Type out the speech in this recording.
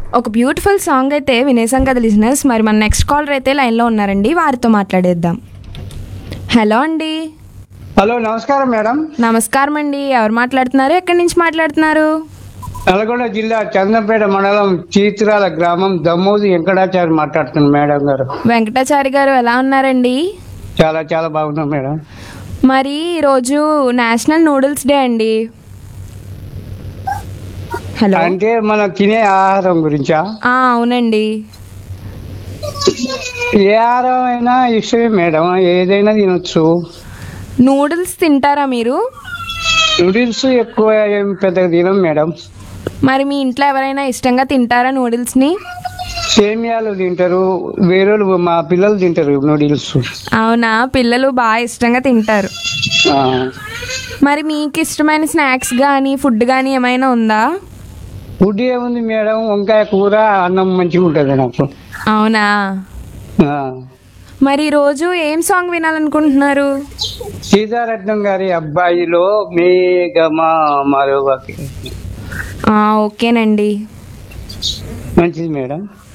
ఒక beautiful song అయితే వినేసాం కదా లిజినెస్ మరి మన నెక్స్ట్ కాలర్ అయితే లైన్లో ఉన్నారండి వారితో మాట్లాడేద్దాం హలో అండి హలో నమస్కారం మేడం నమస్కారం అండి ఎవరు మాట్లాడుతున్నారు ఎక్కడి నుంచి మాట్లాడుతున్నారు నల్గొండ జిల్లా చందంపేట మండలం చీత్రాల గ్రామం దమ్మోజు వెంకటాచారి మాట్లాడుతున్నాను మేడం గారు వెంకటాచారి గారు ఎలా ఉన్నారండి చాలా చాలా బాగున్నాం మేడం మరి ఈరోజు నేషనల్ నూడిల్స్ డే అండి హలో అంటే మనం తినే ఆహారం గురించా ఆ, అవునండి ఏ ఆహారం అయినా ఇష్టమే మేడం ఏదైనా తినొచ్చు నూడిల్స్ తింటారా మీరు నూడిల్స్ ఎక్కువ ఏం పెద్దగా తినం మేడం మరి మీ ఇంట్లో ఎవరైనా ఇష్టంగా తింటారా నూడిల్స్ని సేమియాలు తింటారు వేరే వాళ్ళు- మా పిల్లలు తింటారు నూడిల్స్ అవునా పిల్లలు బాగా ఇష్టంగా తింటారు ఆ. మరి మీకు ఇష్టమైన స్నాక్స్ కానీ ఫుడ్ కానీ ఏమైనా ఉందా ఫుడ్ ఏముంది మేడం వంకాయ కూర అన్నం మంచిగా ఉంటుంది నాకు అవునా ఆ. మరి రోజు ఏం సాంగ్ వినాలనుకుంటున్నారు సీతారత్నం గారి అబ్బాయిలో మేఘమా మరొక ఆ, ఓకేనండి మంచిది మేడం